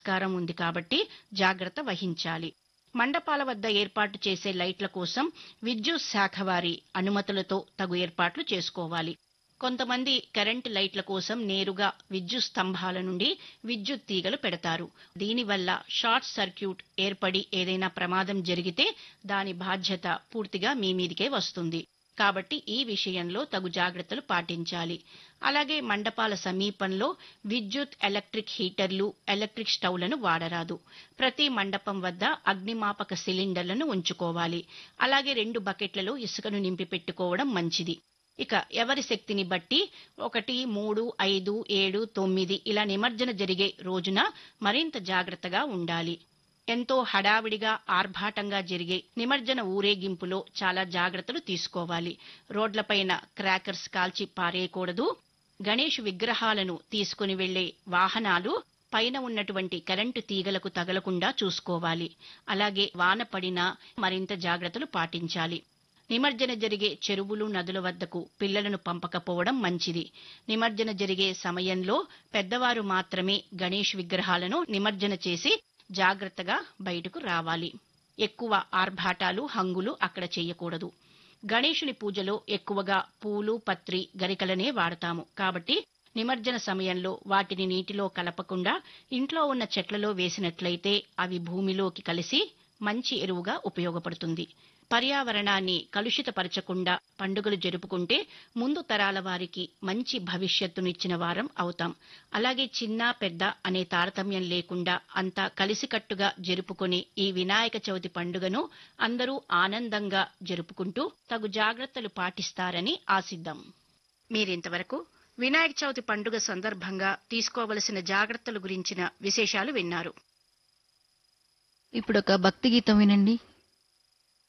ఆస్కారం ఉంది కాబట్టి జాగ్రత్త వహించాలి మండపాల వద్ద ఏర్పాటు చేసే లైట్ల కోసం విద్యుత్ శాఖ వారి అనుమతులతో తగు ఏర్పాట్లు చేసుకోవాలి కొంతమంది కరెంటు లైట్ల కోసం నేరుగా విద్యుత్ స్తంభాల నుండి విద్యుత్ తీగలు పెడతారు దీనివల్ల షార్ట్ సర్క్యూట్ ఏర్పడి ఏదైనా ప్రమాదం జరిగితే దాని బాధ్యత పూర్తిగా మీ మీదికే వస్తుంది కాబట్టి ఈ విషయంలో తగు జాగ్రత్తలు పాటించాలి అలాగే మండపాల సమీపంలో విద్యుత్ ఎలక్ట్రిక్ హీటర్లు ఎలక్ట్రిక్ స్టవ్లను వాడరాదు ప్రతి మండపం వద్ద అగ్నిమాపక సిలిండర్లను ఉంచుకోవాలి అలాగే రెండు బకెట్లలో ఇసుకను నింపి పెట్టుకోవడం మంచిది ఇక ఎవరి శక్తిని బట్టి ఒకటి మూడు ఐదు ఏడు తొమ్మిది ఇలా నిమజ్జన జరిగే రోజున మరింత జాగ్రత్తగా ఉండాలి ఎంతో హడావిడిగా ఆర్భాటంగా జరిగే నిమజ్జన ఊరేగింపులో చాలా జాగ్రత్తలు తీసుకోవాలి రోడ్లపైన క్రాకర్స్ కాల్చి పారేయకూడదు గణేష్ విగ్రహాలను తీసుకుని వెళ్లే వాహనాలు పైన ఉన్నటువంటి కరెంటు తీగలకు తగలకుండా చూసుకోవాలి అలాగే వాన పడినా మరింత జాగ్రత్తలు పాటించాలి నిమజ్జన జరిగే చెరువులు నదుల వద్దకు పిల్లలను పంపకపోవడం మంచిది నిమజ్జన జరిగే సమయంలో పెద్దవారు మాత్రమే గణేష్ విగ్రహాలను నిమజ్జన చేసి జాగ్రత్తగా బయటకు రావాలి ఎక్కువ ఆర్భాటాలు హంగులు అక్కడ చేయకూడదు గణేషుని పూజలో ఎక్కువగా పూలు పత్రి గరికలనే వాడతాము కాబట్టి నిమజ్జన సమయంలో వాటిని నీటిలో కలపకుండా ఇంట్లో ఉన్న చెట్లలో వేసినట్లయితే అవి భూమిలోకి కలిసి మంచి ఎరువుగా ఉపయోగపడుతుంది పర్యావరణాన్ని కలుషితపరచకుండా పండుగలు జరుపుకుంటే ముందు తరాల వారికి మంచి భవిష్యత్తునిచ్చిన వారం అవుతాం అలాగే చిన్న పెద్ద అనే తారతమ్యం లేకుండా అంతా కలిసికట్టుగా జరుపుకునే ఈ వినాయక చవితి పండుగను అందరూ ఆనందంగా జరుపుకుంటూ తగు జాగ్రత్తలు పాటిస్తారని ఆశిద్దాం మీరింతవరకు వినాయక చవితి పండుగ సందర్భంగా తీసుకోవలసిన జాగ్రత్తల గురించిన విశేషాలు విన్నారు ఇప్పుడు ఒక భక్తి గీతం వినండి